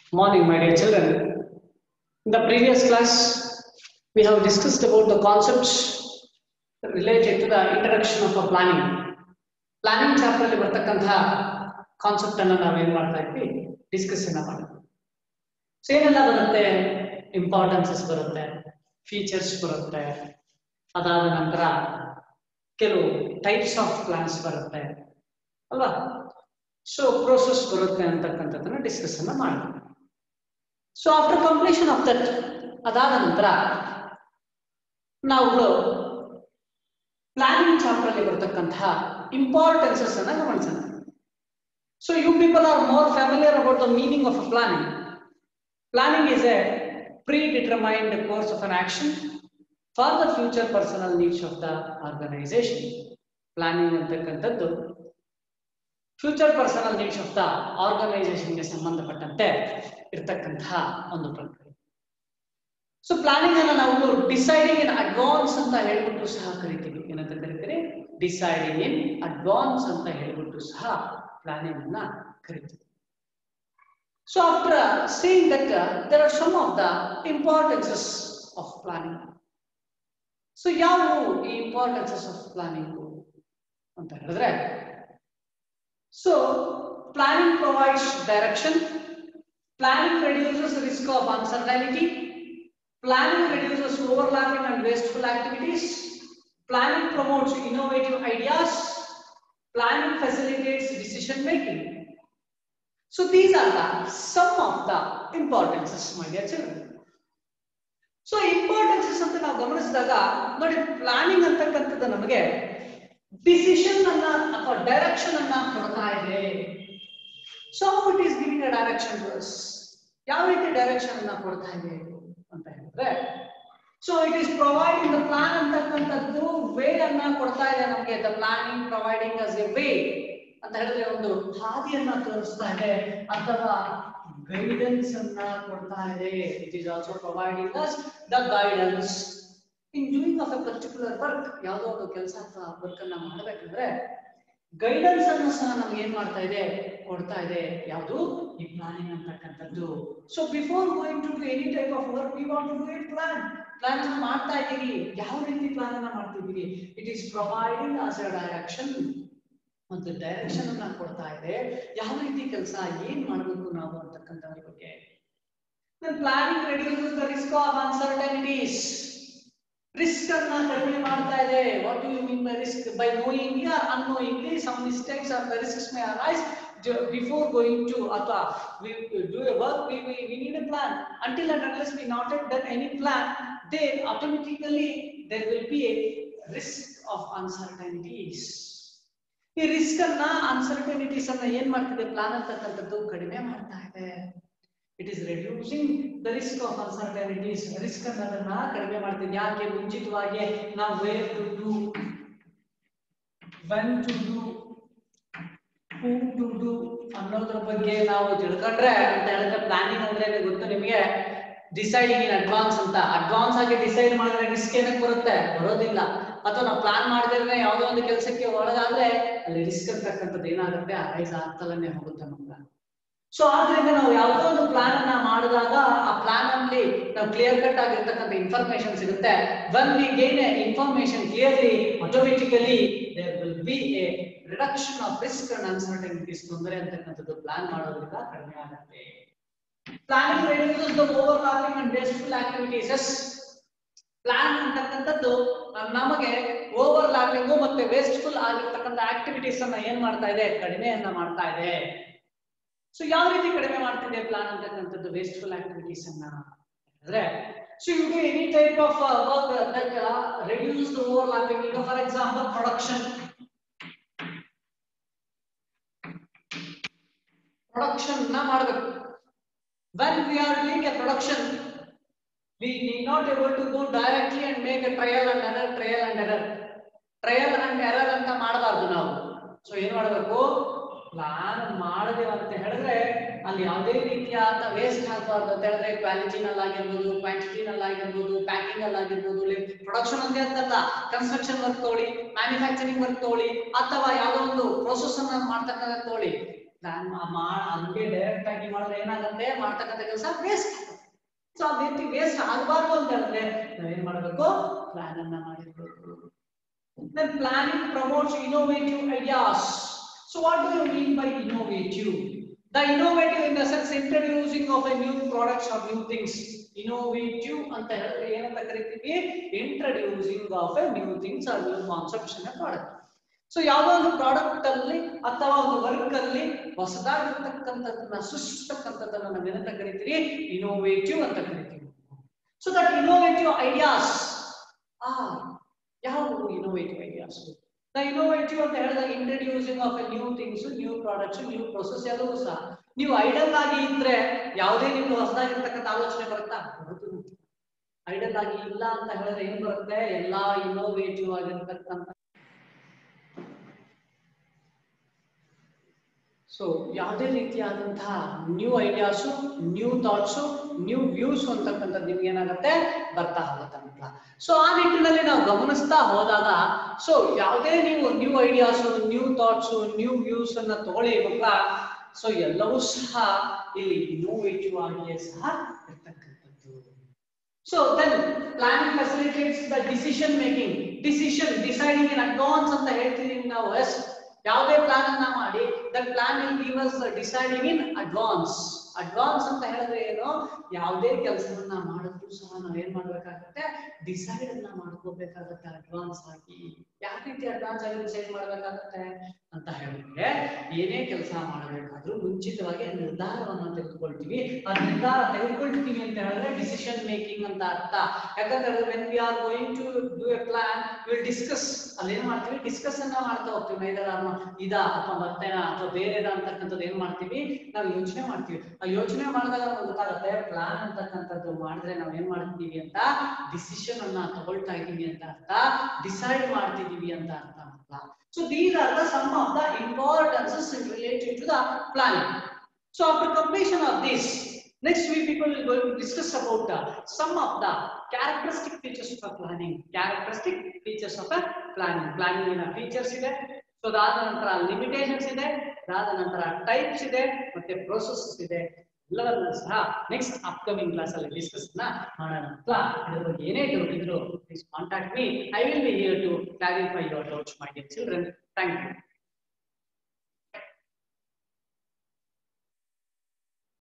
Morning, my dear children. In the previous class, we have discussed about the concepts related to the introduction of a planning. Planning chapter ಅಲ್ಲಿ ಬರ್ತಕ್ಕಂತಹ concept ಅನ್ನ ನಾವೇನ್ ಮಾಡ್ತಾ ಇದ್ವಿ discussion ಮಾಡ್ತೀವಿ so ಏನೆಲ್ಲ ಬರುತ್ತೆ ಇಂಪಾರ್ಟೆನ್ಸಸ್ ಬರುತ್ತೆ ಫೀಚರ್ಸ್ ಬರುತ್ತೆ ಅದಾದ ನಂತರ ಕೆಲವು ಟೈಪ್ಸ್ ಆಫ್ ಪ್ಲಾನ್ಸ್ ಬರುತ್ತೆ ಅಲ್ವಾ ಸೊ ಪ್ರೋಸೆಸ್ ಬರುತ್ತೆ ಅಂತಕ್ಕಂಥದ್ದನ್ನ ಡಿಸ್ಕಸ್ ಅನ್ನ ಮಾಡ್ತೀವಿ so after completion of that ಅದಾದ ನಂತರ ನಾವುಗಳು ಪ್ಲಾನಿಂಗ್ ಚಾಪ್ಟರ್ ಅಲ್ಲಿ ಬರ್ತಕ್ಕಂತಹ ಇಂಪಾರ್ಟೆನ್ಸಸ್ ಅನ್ನ ಗಮನಿಸೋಣ so you people are more familiar about the meaning of a planning planning is a predetermined course of an action for the future personal needs of the organisation planning ಅಂತಕ್ಕಂಥದ್ದು future personal needs of the ಆರ್ಗನೈಸೇಷನ್ಗೆ ಸಂಬಂಧಪಟ್ಟಂತೆ ಇರ್ತಕ್ಕಂತಹ ಒಂದು ಪ್ರಕ್ರಿಯೆ so planning ಅನ್ನ ನಾವು deciding in advance ಅಂತ ಹೇಳ್ಬಿಟ್ಟು ಸಹ ಕರಿತೀವಿ ಏನಂತ ಕರಿತೀರಿ ಡಿಸೈಡಿಂಗ್ ಇನ್ ಅಡ್ವಾನ್ಸ್ ಅಂತ ಹೇಳ್ಬಿಟ್ಟು ಸಹ ಪ್ಲಾನಿಂಗ್ ಅನ್ನ ಕರಿತೀವಿ so after seeing that there are some of the importances of planning so ಯಾವುವು ಈ ಇಂಪಾರ್ಟೆನ್ಸಸ್ ಆಫ್ ಪ್ಲಾನಿಂಗ್ ಅಂತ ಹೇಳಿದ್ರೆ so planning provides direction planning reduces risk of uncertainty Planning reduces overlapping and wasteful activities. Planning promotes innovative ideas. Planning facilitates decision making. So these are the some of the importances, my dear children. So importances ಅಂತ ನಾವು ಗಮನಿಸಿದಾಗ ನೋಡಿ planning ಅಂತಕ್ಕಂಥದ್ದು ನಮಗೆ decision ಅನ್ನ ಅಥವಾ direction ಅನ್ನ ಕೊಡ್ತಾ ಇದೆ so it is giving a direction ಯಾವ ರೀತಿ ಡೈರೆಕ್ಷನ್ ಅನ್ನ ಕೊಡ್ತಾ ಇದೆ ಅಂತ ಹೇಳಿದ್ರೆ so it is providing the plan ಅಂತಕ್ಕಂಥದ್ದು ವೇ ಅನ್ನ ಕೊಡ್ತಾ ಇದೆ ನಮಗೆ the planning providing us a way ಅಂತ ಹೇಳಿದ್ರೆ ಒಂದು ಹಾದಿಯನ್ನ ತೋರಿಸ್ತಾ ಇದೆ ಅಥವಾ ಗೈಡೆನ್ಸ್ ಅನ್ನ ಕೊಡ್ತಾ ಇದೆ it is also providing us the guidance in doing of a particular work ಯಾವುದೋ ಒಂದು ಕೆಲಸ ಅಥವಾ ವರ್ಕ್ ಅನ್ನ ಮಾಡಬೇಕಂದ್ರೆ ಗೈಡೆನ್ಸ್ ಅನ್ನು ಸಹ ನಮ್ಗೆ ಏನ್ ಮಾಡ್ತಾ ಇದೆ ಕೊಡ್ತಾ ಇದೆ ಯಾವುದು ಈ ಪ್ಲಾನಿಂಗ್ ಅಂತಕ್ಕಂಥದ್ದು so before going to any type of work we want to do it plan plan ಅನ್ನ ಮಾಡ್ತಾ ಇದ್ದೀವಿ ಯಾವ ರೀತಿ ಪ್ಲಾನ್ ಅನ್ನ ಮಾಡ್ತಿದ್ದೀವಿ it is providing as a direction ಒಂದು ಡೈರೆಕ್ಷನ್ ಅನ್ನ ಕೊಡ್ತಾ ಇದೆ ಯಾವ ರೀತಿ ಕೆಲಸ ಏನ್ ಮಾಡಬೇಕು ನಾವು ಅಂತಕ್ಕಂಥದ್ರ ಬಗ್ಗೆ planning reduces the risk of uncertainties risk ಅನ್ನ ಕಡಿಮೆ ಮಾಡ್ತಾ ಇದೆ what you mean by risk by knowing or unknowingly some mistakes or the risks may arise before going to ಅಥವಾ we do a work we, we, we need a plan until and unless we not have done any plan then automatically there will be a risk of uncertainties ಈ risk ಅನ್ನ uncertainties ಅನ್ನ ಏನ್ ಮಾಡ್ತಿದೆ plan ಅಂತಕ್ಕಂಥದ್ದು ಕಡಿಮೆ ಮಾಡ್ತಾ ಇದೆ it is reducing the risk of uncertainties risk ಅನ್ನೋದನ್ನ ಕಡಿಮೆ ಮಾಡ್ತಿದೆ ಯಾಕೆ ಮುಂಚಿತವಾಗಿ ನಾವು where to do when to do who to do ಅನ್ನೋದ್ರ ಬಗ್ಗೆ ನಾವು ತಿಳ್ಕೊಂಡ್ರೆ ಅಂತ ಹೇಳಿದ್ರೆ ಪ್ಲಾನಿಂಗ್ ಅಂದ್ರೆ ಗೊತ್ತು ನಿಮಗೆ ಡಿಸೈಡಿಂಗ್ ಇನ್ ಅಡ್ವಾನ್ಸ್ ಅಂತ ಅಡ್ವಾನ್ಸ್ ಆಗಿ ಡಿಸೈಡ್ ಮಾಡಿದ್ರೆ ರಿಸ್ಕ್ ಏನಕ್ಕೆ ಬರುತ್ತೆ ಬರೋದಿಲ್ಲ ಅಥವಾ ನಾವು ಪ್ಲಾನ್ ಮಾಡಿದ್ರೆ ಯಾವುದೋ ಒಂದು ಕೆಲಸಕ್ಕೆ ಒಳಗಾದ್ರೆ ಅಲ್ಲಿ ರಿಸ್ಕ್ ಅಂತಕ್ಕಂಥದ್ದು ಏನಾಗುತ್ತೆ ಅರೈಸ್ ಆಗ್ತಲೇ ಹೋಗುತ್ತೆ ನಮ್ಗೆ ಸೊ ಆದ್ರಿಂದ ನಾವು ಯಾವುದೋ ಒಂದು ಪ್ಲಾನ್ ಅನ್ನ ಮಾಡಿದಾಗ ಆ ಪ್ಲಾನ್ ಅಲ್ಲಿ ನಾವು ಕ್ಲಿಯರ್ ಕಟ್ ಆಗಿರ್ತಕ್ಕಂಥ ಇನ್ಫಾರ್ಮೇಶನ್ ಸಿಗುತ್ತೆ once we gain a information clearly automatically there will be a reduction of risk and uncertainties ತೊಂದರೆ ಅಂತಕ್ಕಂಥದ್ದು ಪ್ಲಾನ್ ಮಾಡೋದ್ರಿಂದ ಕಡಿಮೆ ಆಗುತ್ತೆ planning reduces the overlapping and wasteful activities ಎಸ್ ಪ್ಲಾನ್ ಅಂತಕ್ಕಂಥದ್ದು ನಮಗೆ ಓವರ್ಲಾಪಿಂಗು ಮತ್ತೆ ವೇಸ್ಟ್ಫುಲ್ ಆಗಿರ್ತಕ್ಕಂಥ ಆಕ್ಟಿವಿಟೀಸ್ ಅನ್ನ ಏನ್ ಮಾಡ್ತಾ ಇದೆ ಕಡಿಮೆಯನ್ನ ಮಾಡ್ತಾ ಇದೆ ಸೊ ಯಾವ ರೀತಿ ಕಡಿಮೆ ಮಾಡ್ತಿದೆ ಪ್ಲಾನ್ ಅಂತಕ್ಕಂಥದ್ದು ವೇಸ್ಟ್ಫುಲ್ ಆಕ್ಟಿವಿಟೀಸ್ ಅನ್ನ ಅಂದ್ರೆ so you do any type of work that reduce the overlapping ಈಗ ಫಾರ್ ಎಕ್ಸಾಂಪಲ್ ಪ್ರೊಡಕ್ಷನ್ ಪ್ರೊಡಕ್ಷನ್ ನ ಮಾಡಬೇಕು when we are doing a production we need not able to go directly and make a trial and error trial and error trial and error ಅಂತ ಮಾಡಬಾರ್ದು ನಾವು so ಏನ್ ಮಾಡಬೇಕು plan ಮಾಡಿದೆವು ಅಂತ ಹೇಳಿದ್ರೆ ಅಲ್ಲಿ ಯಾವುದೇ ರೀತಿಯಾದ ವೇಸ್ಟ್ ಆಗಬಾರ್ದು ಅಂತ ಹೇಳಿದ್ರೆ ಕ್ವಾಲಿಟಿನಲ್ಲಿ ಆಗಿರ್ಬೋದು ಕ್ವಾಂಟಿಟಿನಲ್ಲಿ ಆಗಿರ್ಬೋದು ಪ್ಯಾಕಿಂಗ್ ಅಲ್ಲಿ ಆಗಿರ್ಬೋದು ಪ್ರೊಡಕ್ಷನ್ ಅಂತ ಅಂತಲ್ಲ ಕನ್ಸ್ಟ್ರಕ್ಷನ್ ವರ್ಕ್ ತಗೊಳ್ಳಿ ಮ್ಯಾನುಫ್ಯಾಕ್ಚರಿಂಗ್ ವರ್ಕ್ ತಗೊಳ್ಳಿ ಅಥವಾ ಯಾವುದೋ ಒಂದು ಪ್ರೋಸೆಸ್ ಅನ್ನ ಮಾಡ್ತಕ್ಕಂಥ ತಗೊಳ್ಳಿ ಪ್ಲಾನ್ ಹಂಗೆ ಡೈರೆಕ್ಟ್ ಆಗಿ ಮಾಡಿದ್ರೆ ಏನಾಗುತ್ತೆ ಮಾಡ್ತಕ್ಕಂಥ ಕೆಲಸ ವೇಸ್ಟ್ ಸೊ ಆ ರೀತಿ ವೇಸ್ಟ್ ಆಗಬಾರ್ದು ಅಂತ ಹೇಳಿದ್ರೆ ನಾವೇನ್ ಮಾಡಬೇಕು ಪ್ಲಾನ್ ಅನ್ನ ಮಾಡಿರ್ಬೇಕು then planning promotes innovative ideas so what do you mean by innovative the innovative in the sense introducing of a new products or new things innovative ಅಂತ ಹೇಳಿದ್ರೆ ಏನಂತ ಕರಿತೀವಿ introducing of a new things or new concepts in product so ಯಾವುದೋ ಒಂದು product ಅಲ್ಲಿ ಅಥವಾ ಒಂದು work ಅಲ್ಲಿ ಹೊಸದಾಗಿರ್ತಕ್ಕಂಥದ್ದನ್ನ ಸೃಷ್ಟಿಸ್ತಕ್ಕಂಥದ್ದನ್ನ ನಾವು ಏನಂತ ಕರಿತೀವಿ ಇನೋವೇಟಿವ್ ಅಂತ ಕರಿತೀವಿ ಸೊ ದಟ್ ಇನೋವೇಟಿವ್ ಐಡಿಯಾಸ್ ಆ ಯಾವುವು ಇನೋವೇಟಿವ್ ಐಡಿಯಾಸ್ ದ ಇನೋವೇಟಿವ್ ಅಂತ ಹೇಳಿದಾಗ introducing of a new things new products new process ಎಲ್ಲವೂ ಸಹ ನೀವು ಐಡಲ್ ಆಗಿ ಇದ್ರೆ ಯಾವುದೇ ನಿಮ್ಗೆ ಹೊಸದಾಗಿರ್ತಕ್ಕಂಥ ಆಲೋಚನೆ ಬರುತ್ತಾ ಐಡಲ್ ಆಗಿ ಇಲ್ಲ ಅಂತ ಹೇಳಿದ್ರೆ ಏನ್ ಬರುತ್ತೆ ಎಲ್ಲಾ ಇನೋವೇಟಿವ್ ಆಗಿರ್ತಕ್ಕಂಥ ಸೊ ಯಾವುದೇ ರೀತಿಯಾದಂತಹ new ideas new thoughts new views ಅಂತಕ್ಕಂಥದ್ದು ನಿಮ್ಗೆ ಏನಾಗುತ್ತೆ ಬರ್ತಾ ಹೋಗುತ್ತೆ ಮಕ್ಕಳ ಸೊ ಆ ನಿಟ್ಟಿನಲ್ಲಿ ನಾವು ಗಮನಿಸ್ತಾ ಹೋದಾಗ ಸೊ ಯಾವುದೇ ನೀವು new ideas new thoughts new views ಅನ್ನ ತಗೊಳ್ಳಿ ಮಕ್ಕಳ ಸೊ ಎಲ್ಲವೂ ಸಹ ಇಲ್ಲಿ ಇನ್ನೋವೇಟಿವ್ ಆಗಿಯೇ ಸಹ ಇರ್ತಕ್ಕಂಥದ್ದು so then planning facilitates the decision making decision deciding in advance ಅಂತ ಹೇಳ್ತೀವಿ ನಾವು ಎಸ್ ಯಾವುದೇ ಪ್ಲಾನ್ ಅನ್ನ ಮಾಡಿ that plan will give us deciding in advance advance ಅಂತ ಹೇಳಿದ್ರೆ ಏನು ಯಾವುದೇ ಕೆಲಸವನ್ನ ಮಾಡಿದ್ರು ಸಹ ನಾವ್ ಏನ್ ಮಾಡ್ಬೇಕಾಗತ್ತೆ ಡಿಸೈಡ್ ಅನ್ನ ಮಾಡ್ಕೋಬೇಕಾಗತ್ತೆ ಅಡ್ವಾನ್ಸ್ ಆಗಿ ಯಾವ ರೀತಿ ಅಡ್ವಾನ್ಸ್ ಆಗಿ ಡಿಸೈಡ್ ಮಾಡ್ಬೇಕಾಗತ್ತೆ ಅಂತ ಹೇಳಿದ್ರೆ ಏನೇ ಕೆಲಸ ಮಾಡಬೇಕಾದ್ರೂ ಮುಂಚಿತವಾಗಿ ನಿರ್ಧಾರವನ್ನ ತೆಗೆದುಕೊಳ್ತೀವಿ ಆ ನಿರ್ಧಾರ ತೆಗೆದುಕೊಳ್ತೀವಿ ಅಂತ ಹೇಳಿದ್ರೆ ಡಿಸಿಷನ್ ಮೇಕಿಂಗ್ ಅಂತ ಅರ್ಥ ಯಾಕಂದ್ರೆ when we are going to do a plan will discuss ಅಲ್ಲಿ ಏನ್ ಮಾಡ್ತೀವಿ ಡಿಸ್ಕಸ್ ಅನ್ನ ಮಾಡ್ತಾ ಹೋಗ್ತೀವಿ ನೈದರ್ ಇದಾ ಅಥವಾ ಮತ್ತೇನಾ ಅಥವಾ ಬೇರೆದಾ ಅಂತಕ್ಕಂಥದ್ದು ಏನ್ ಮಾಡ್ತೀವಿ ನಾವು ಯೋಚನೆ ಮಾಡ್ತೀವಿ ಆ ಯೋಚನೆ ಮಾಡಿದಾಗ ನಮ್ಗೆ ಗೊತ್ತಾಗುತ್ತೆ ಪ್ಲಾನ್ ಅಂತಕ್ಕಂಥದ್ದು ಮಾಡಿದ್ರೆ ನಾವ್ ಏನ್ ಮಾಡ್ತೀವಿ ಅಂತ ಡಿಸಿಷನ್ ಅನ್ನ ತಗೊಳ್ತಾ ಇದೀವಿ ಅಂತ ಅರ್ಥ ಡಿಸೈಡ್ ಮಾಡ್ತಿದೀವಿ ಅಂತ ಅರ್ಥ ಮಕ್ಕಳ so these are the some of the importances related to the planning so after completion of this next week people will going to discuss about uh, some of the characteristic features of a planning characteristic features of a planning planning ನ features ಇದೆ so ಅದಾದ ನಂತರ limitations ಇದೆ ಅದಾದ ನಂತರ types ಇದೆ ಮತ್ತೆ process ಇದೆ ಎಲ್ಲವನ್ನ ಸಹ ನೆಕ್ಸ್ಟ್ ಅಪ್ಕಮಿಂಗ್ ಕ್ಲಾಸ್ ಅಲ್ಲಿ ಡಿಸ್ಕಸ್ ಮಾಡೋಣ ಇದ್ರ ಬಗ್ಗೆ ಏನೇ ಡೌಟ್ ಇದ್ರು please contact me I will be here to clarify your doubts my dear children thank you